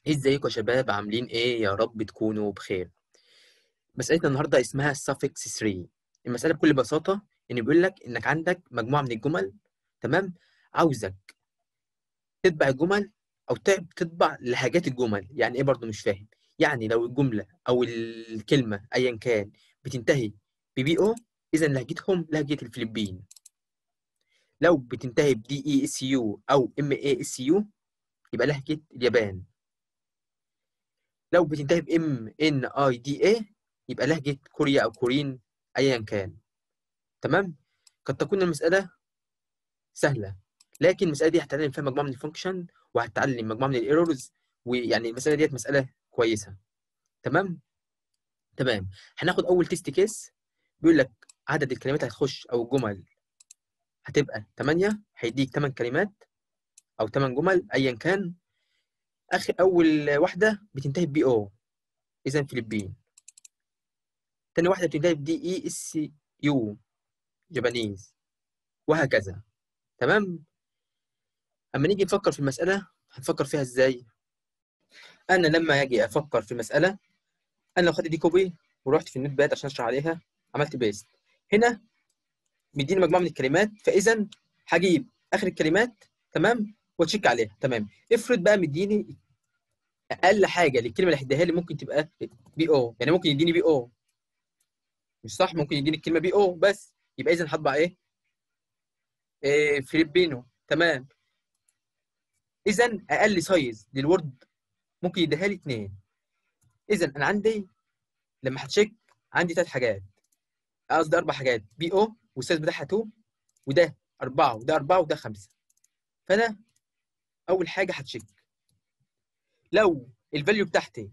ازيكم يا شباب عاملين ايه يا رب تكونوا بخير مسألتنا النهارده اسمها suffix 3 المسألة بكل بساطة ان بيقول لك انك عندك مجموعة من الجمل تمام عاوزك تتبع الجمل او ت- تتبع لهجات الجمل يعني ايه برضو مش فاهم يعني لو الجملة او الكلمة ايا كان بتنتهي ببي او اذا لهجتهم لهجة الفلبين لو بتنتهي بدي اي اس يو او ام اي اس يو يبقى لهجة اليابان لو بتنتهي بام ان اي دي اي يبقى لهجة كوريا او كورين ايا كان تمام قد تكون المسألة سهلة لكن المسألة دي هتتعلم فيها مجموعة من الفانكشن وهتتعلم مجموعة من الايرورز ويعني المسألة ديت مسألة كويسة تمام تمام هناخد أول تيست كيس بيقول لك عدد الكلمات هتخش أو الجمل هتبقى 8 هيديك 8 كلمات أو 8 جمل أيا كان آخر أول واحدة بتنتهي بي أو إذا فلبين تاني واحدة بتنتهي بدي إي إس يو جابانيز وهكذا تمام اما نيجي نفكر في المساله هنفكر فيها ازاي انا لما اجي افكر في مساله انا لو خدت دي كوبي ورحت في النوت باد عشان اشرح عليها عملت بيست هنا مديني مجموعه من الكلمات فاذا هجيب اخر الكلمات تمام واتشيك عليها تمام افرض بقى مديني اقل حاجه للكلمه اللي هيديها لي ممكن تبقى بي او يعني ممكن يديني بي او مش صح ممكن يديني الكلمه بي او بس يبقى اذا هطبع ايه, إيه فيلبينو تمام اذا اقل سايز للورد ممكن يديها لي اثنين اذا انا عندي لما هتشيك عندي ثلاث حاجات قصدي اربع حاجات بي او والسايز بتاعها 2 وده أربعة وده أربعة وده خمسة فأنا أول حاجة هتشيك لو الفاليو بتاعتي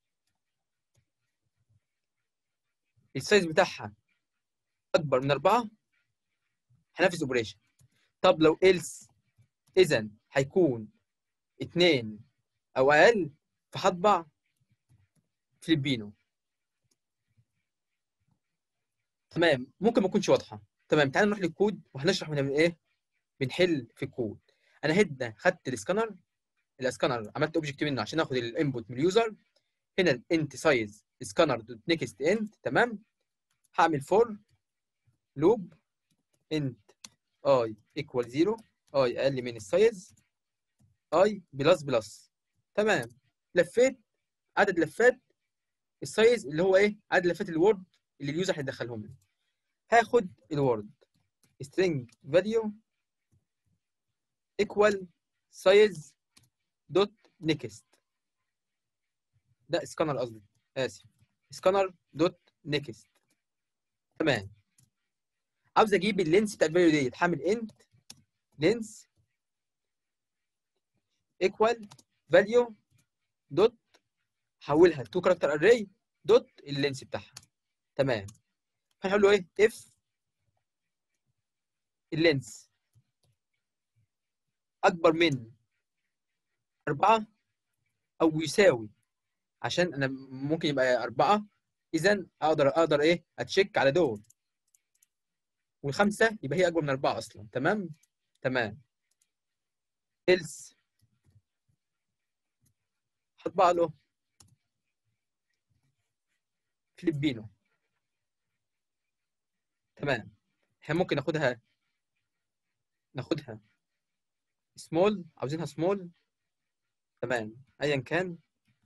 السايز بتاعها أكبر من أربعة هنفذ أوبريشن طب لو إلس إذا هيكون اتنين أو أقل فهطبع فلبينو تمام ممكن ما تكونش واضحه تمام تعال نروح للكود وهنشرح من ايه بنحل في الكود انا هنا خدت السكانر السكانر عملت اوبجكت منه عشان اخد الانبوت من اليوزر هنا الانت سايز سكانر دوت نيكست انت تمام هعمل فور لوب انت اي ايكوال 0 اي اقل من السايز اي بلس بلس تمام لفيت عدد لفات السايز اللي هو ايه عدد لفات الوورد اللي اليوزر هيدخلهم لي هاخد الوورد string value equal size dot next ده سكانر قصدي اسف سكانر دوت نيكست تمام عاوز اجيب اللينس بتاع الفاليو ديت هعمل انت لينس ايكوال فاليو دوت حولها تو كاركتر اري دوت اللينس بتاعها تمام هنقول له ايه اف اللينس اكبر من أربعة أو يساوي عشان أنا ممكن يبقى أربعة إذا أقدر أقدر إيه أتشيك على دول والخمسة يبقى هي أكبر من أربعة أصلا تمام تمام إلس هطبع له فلبينو تمام احنا ممكن ناخدها ناخدها سمول عاوزينها سمول تمام ايا كان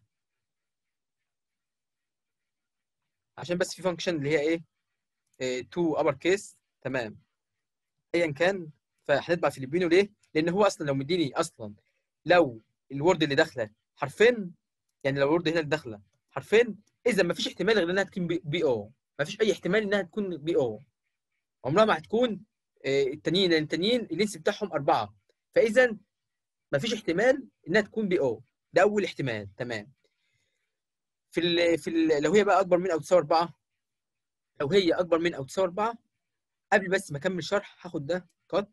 عشان بس في فانكشن اللي هي ايه تو ابر كيس تمام ايا كان فهنطبع فيلبينو ليه؟ لان هو اصلا لو مديني اصلا لو الورد اللي داخله حرفين يعني لو الورد هنا اللي داخله حرفين اذا ما فيش احتمال غير انها تكون بي او ما فيش اي احتمال انها تكون بي او عمرها ما هتكون آه، التانيين لان التانيين اللينس بتاعهم اربعه فاذا ما فيش احتمال انها تكون بي او ده اول احتمال تمام في ال في ال لو هي بقى اكبر من او تساوي اربعه لو هي اكبر من او تساوي اربعه قبل بس ما اكمل شرح هاخد ده كات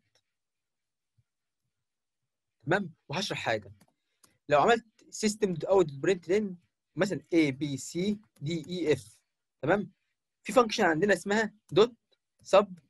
تمام وهشرح حاجه لو عملت سيستم اوت برنت لين مثلا A B C D E F تمام في فانكشن عندنا اسمها دوت سب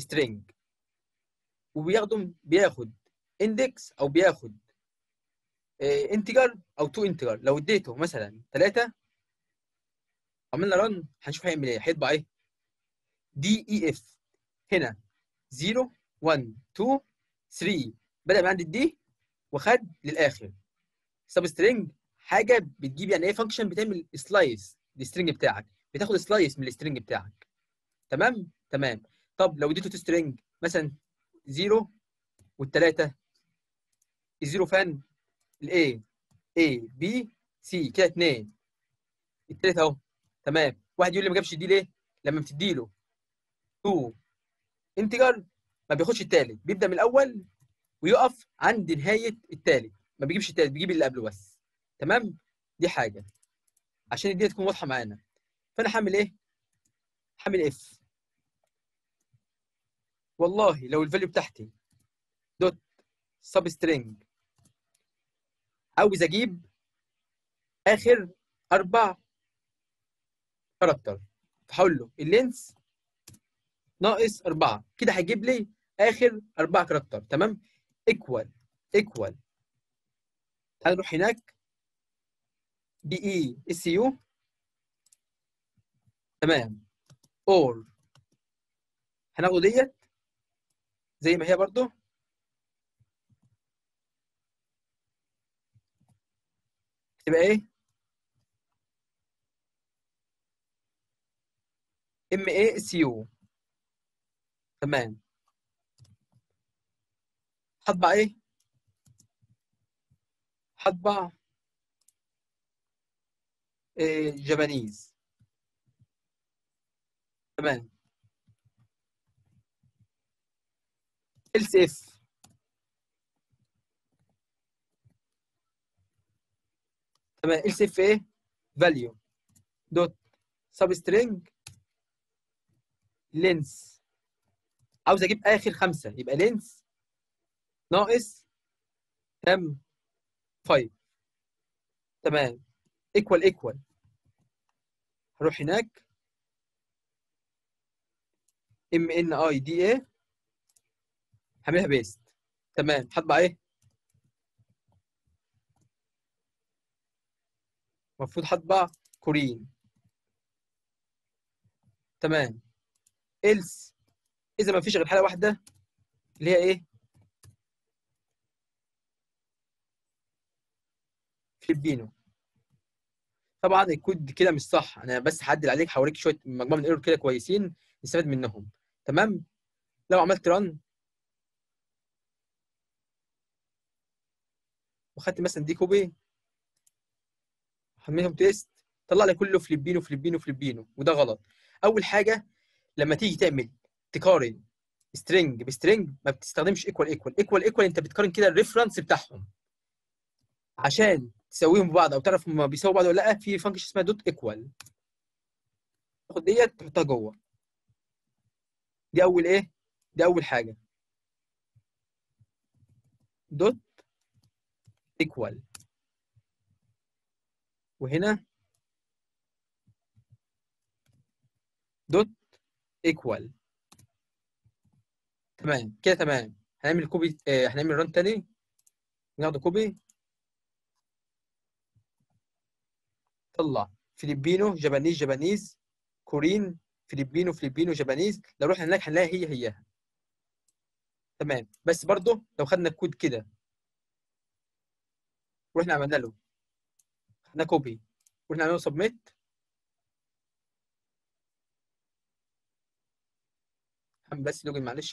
سترينج وبياخدوا بياخد اندكس او بياخد انتجر او تو انتجر لو اديته مثلا 3 عملنا رن هنشوف هيعمل ايه هيطبع ايه دي اي اف هنا 0 1 2 3 بدا من عند الدي وخد للاخر سب سترينج حاجه بتجيب يعني ايه فانكشن بتعمل سلايس للسترينج بتاعك بتاخد سلايس من السترينج بتاعك تمام تمام طب لو اديته تو سترينج مثلا 0 والثلاثه الزيرو فان الاي اي بي سي كده اثنين التالت اهو تمام واحد يقول لي ما جابش دي ليه؟ لما بتدي له 2 انتجر ما بياخدش التالت بيبدا من الاول ويقف عند نهايه التالت ما بيجيبش التالت بيجيب اللي قبله بس تمام دي حاجه عشان الدنيا تكون واضحه معانا فانا هعمل ايه؟ هعمل اف والله لو الفاليو بتاعتي دوت سب سترينج عاوز اجيب اخر اربع كاركتر فهقول له اللينس ناقص اربعه كده هيجيب لي اخر اربع كاركتر تمام ايكوال ايكوال تعال نروح هناك بي اي اس يو تمام اور هناخد ديت زي ما هي برضو تبقى ايه ام اي اس يو تمام هطبع ايه هطبع إيه جابانيز تمام else if تمام else if ايه value دوت substring lens عاوز اجيب اخر خمسه يبقى lens ناقص كام 5 تمام equal equal هروح هناك ام ان اي دي ايه هعملها بيست تمام هطبع ايه المفروض هطبع كورين تمام إلس إذا ما فيش غير حالة واحدة اللي هي إيه؟ فلبينو طبعا الكود كده مش صح انا بس هعدل عليك هوريك شويه مجموعه من الايرور كده كويسين نستفاد منهم تمام لو عملت رن وخدت مثلا دي كوبي حملهم تيست طلع لي كله فلبينو فلبينو فلبينو وده غلط اول حاجه لما تيجي تعمل تقارن سترينج بسترينج ما بتستخدمش ايكوال ايكوال ايكوال ايكوال انت بتقارن كده الريفرنس بتاعهم عشان تساويهم ببعض او تعرف هما بيساووا بعض ولا لا في فانكشن اسمها دوت ايكوال تاخد ديت تحطها جوه دي اول ايه دي اول حاجه دوت ايكوال وهنا دوت ايكوال تمام كده تمام هنعمل كوبي آه هنعمل ران تاني ناخد كوبي طلع فيلبينو جابانيز جابانيز كورين فيلبينو فيلبينو جابانيز لو رحنا هناك هنلاقي هي هيها تمام بس برضه لو خدنا الكود كده ورحنا عملنا له خدنا كوبي ورحنا عملنا له سبميت بس لوجن معلش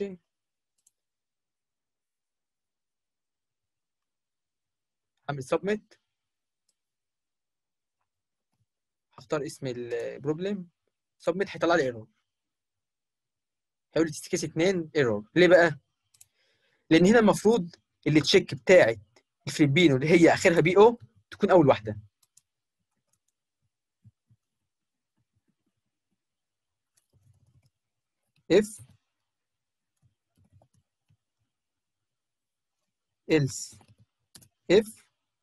هعمل سبميت هختار اسم البروبلم سبميت هيطلع لي ايرور هيقول لي تيست كيس 2 ايرور ليه بقى؟ لان هنا المفروض اللي تشيك بتاعت الفلبينو اللي هي اخرها بي او تكون اول واحده if else if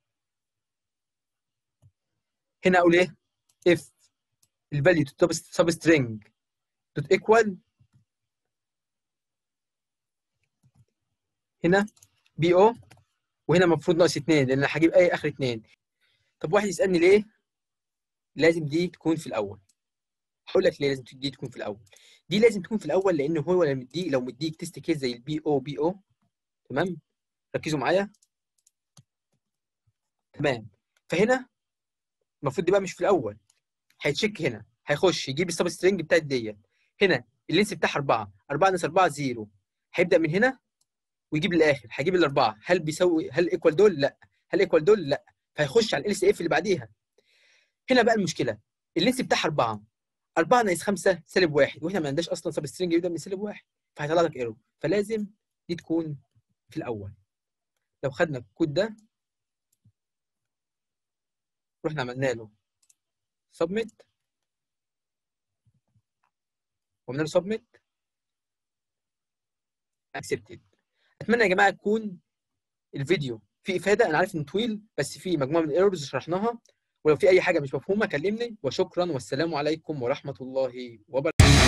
هنا اقول ايه if الفاليو سب سترينج دوت ايكوال هنا بي او وهنا المفروض ناقص اتنين لان انا هجيب اي اخر اتنين طب واحد يسالني ليه لازم دي تكون في الاول هقول لك ليه لازم دي تكون في الاول دي لازم تكون في الاول لان هو لو مديك لو مديك تيست كيس زي البي او بي او تمام ركزوا معايا تمام فهنا المفروض دي بقى مش في الاول هيتشيك هنا هيخش يجيب السب سترينج بتاعت ديت هنا اللينس بتاعها 4 4 ناقص 4 0 هيبدا من هنا ويجيب للاخر هيجيب الاربعه هل بيساوي هل ايكوال دول لا هل ايكوال دول لا فهيخش على ال اس اف اللي بعديها هنا بقى المشكله اللينس بتاعها 4 4 ناقص 5 سالب 1 واحنا ما عندناش اصلا سب سترينج يبدا من سالب 1 فهيطلع لك ايرور فلازم دي تكون في الاول لو خدنا الكود ده رحنا عملنا له سبميت وعملنا له سبميت اكسبتد اتمنى يا جماعه يكون الفيديو فيه افاده انا عارف انه طويل بس فيه مجموعه من الايرورز شرحناها ولو في اي حاجه مش مفهومه كلمني وشكرا والسلام عليكم ورحمه الله وبركاته